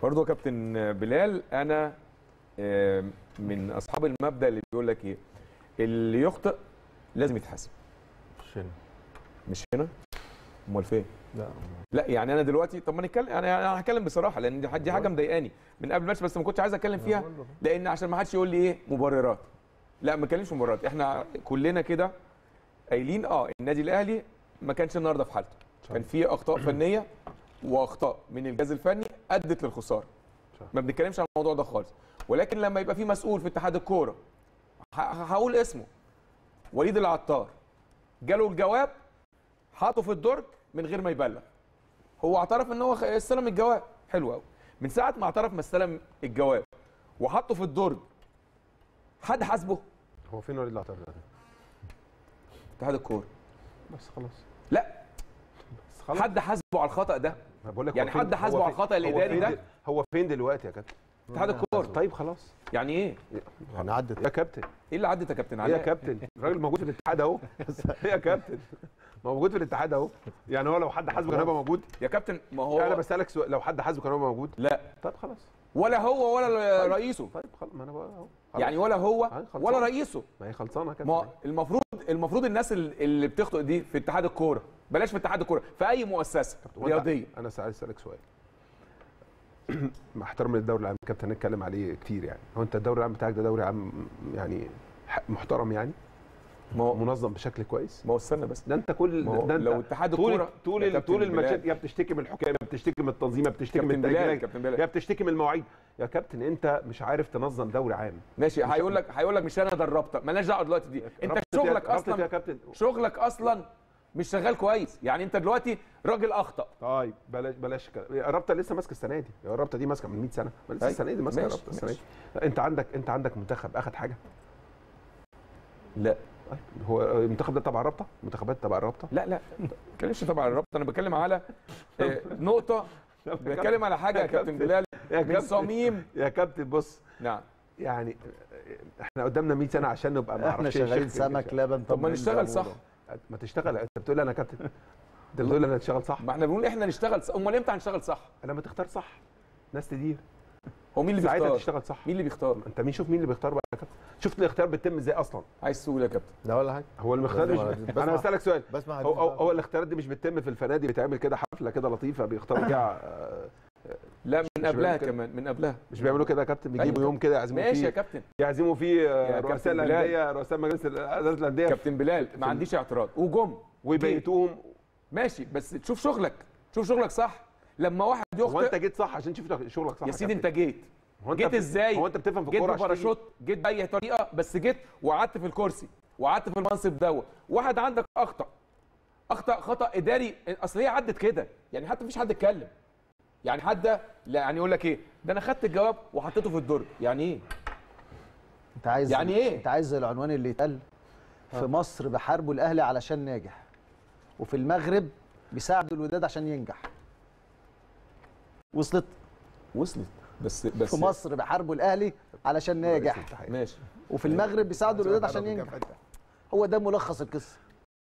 برضه يا كابتن بلال انا آه، من اصحاب المبدا اللي بيقول لك ايه اللي يخطئ لازم يتحاسب مش هنا مش هنا امال فين لا لا يعني انا دلوقتي طب ما نتكلم انا انا هتكلم بصراحه لان دي دي حاجه مضايقاني من قبل الماتش بس ما كنتش عايز اتكلم فيها لان عشان ما حدش يقول لي ايه مبررات لا ما اتكلمش مبررات احنا كلنا كده قايلين اه النادي الاهلي ما كانش النهارده في حالته كان في اخطاء فنيه واخطاء من الجهاز الفني ادت للخساره صح. ما بنتكلمش عن الموضوع ده خالص ولكن لما يبقى في مسؤول في اتحاد الكوره ه- هقول اسمه وليد العطار جاله الجواب حاطه في الدرج من غير ما يبلغ هو اعترف ان هو خ- استلم الجواب حلو قوي من ساعه ما اعترف ما استلم الجواب وحطه في الدرج حد حاسبه هو فين وليد العطار ده؟ اتحاد الكوره بس خلاص لا بس خلاص حد حاسبه على الخطا ده ما بقول لك يعني هو فين- حد حاسبه هو على فين- الخطأ هو الإداري فين ده؟ دل- هو فين دلوقتي يا كابتن؟ اتحاد الكوره طيب خلاص يعني ايه يعني عدت يا كابتن ايه اللي عدت يا كابتن ايه يا علاء كابتن الراجل موجود في الاتحاد اهو ايه يا كابتن ما موجود في الاتحاد اهو يعني هو لو حد حاسبه كان هيبقى موجود يا كابتن ما هو انا بسالك سؤال لو حد حاسبه كان هيبقى موجود لا طيب خلاص ولا هو ولا رئيسه طيب خلاص ما انا بقى اهو خلاص. يعني ولا هو هاي خلصان. ولا رئيسه ما هي خلصانه يا ما هو كابتن المفروض المفروض الناس ال- اللي بتخطئ دي في اتحاد الكوره بلاش في اتحاد الكوره في اي مؤسسه هو أنت- رياضيه انا عايز اسالك سؤال مع احترامي للدوري العام كابتن نتكلم عليه كتير يعني هو انت الدوري العام بتاعك ده دوري عام يعني ح- محترم يعني ما هو منظم بشكل كويس ما هو استنى بس ده انت كل ما هو ده انت لو اتحاد طول الكوره طول يا ال- كابتن طول الماتشات بلال، يا بتشتكي من الحكام يا بتشتكي من التنظيم يا بتشتكي من كابتن بلال التأجيلات كابتن يا بلال بتشتكي من المواعيد يا كابتن انت مش عارف تنظم دوري عام ماشي هيقول لك هيقول لك مش انا ده الرابطه مالناش دعوه دلوقتي دي انت رابطة يا- شغلك رابطة يا اصلا كابتن شغلك اصلا مش شغال كويس يعني انت دلوقتي راجل اخطا طيب بلاش بلاش كده الرابطه لسه ماسكه السنه دي الرابطه دي ماسكه من 100 سنه ما لسه أيوة. السنه دي ماسكه ماشي، الرابطه السنه دي ماشي. انت عندك انت عندك منتخب اخد حاجه لا طيب، هو المنتخب ده تبع الرابطه المنتخبات تبع الرابطه لا لا ما بتكلمش طبعا عن الرابطه انا بتكلم على آه، نقطه بتكلم على حاجه يا كابتن بلال يا من كابتن صميم يا كابتن بص نعم يعني احنا قدامنا 100 سنه عشان نبقى ما احنا اعرفش شغالين شيخ- سمك لبن طب ما نشتغل صح ما تشتغل انت بتقول لي انا كابتن انت بتقول لي انا اشتغل صح ما احنا بنقول احنا نشتغل صح امال امتى هنشتغل صح لما تختار صح ناس تدير هو مين اللي ساعتها بيختار تشتغل صح مين اللي بيختار انت مين شوف مين اللي بيختار بقى يا كابتن شفت الاختيار بيتم ازاي اصلا عايز تقول يا كابتن لا ولا حاجه هو المختار بسمع- مش بسمع- انا بسالك سؤال بسمع هو, هو, حديث هو الاختيارات دي مش بتتم في الفنادق بتعمل كده حفله كده لطيفه بيختاروا فيها آه، لا من مش قبلها بيعمل كده. كمان من قبلها مش بيعملوا كده يا كابتن بيجيبوا أيوة. يوم كده يعزموا ماشي يا فيه كابتن يعزموا فيه آه، يا رؤساء كابتن بلال. الانديه رؤساء مجلس اداره الانديه كابتن بلال ما عنديش اعتراض وجم ويبيتوهم ماشي بس تشوف شغلك شوف شغلك صح لما واحد هو انت يخطئ جيت صح عشان تشوف شغلك صح يا سيدي كابتن. انت جيت هو انت جيت بت- ازاي هو انت بتفهم في جيت الكوره عشان تيجي؟ بباراشوت جيت باي طريقه بس جيت وقعدت في الكرسي وقعدت في المنصب دوت واحد عندك اخطا اخطا خطا اداري اصل هي عدت كده يعني حتى مفيش حد اتكلم يعني حد لا يعني يقول لك ايه ده انا خدت الجواب وحطيته في الدرج يعني ايه انت عايز يعني إيه؟ انت عايز العنوان اللي يتقال في مصر بحاربوا الاهلي علشان ناجح وفي المغرب بيساعدوا الوداد عشان ينجح وصلت وصلت بس بس في مصر بحاربوا الاهلي علشان ناجح ماشي وفي المغرب بيساعدوا الوداد عشان ينجح هو ده ملخص القصه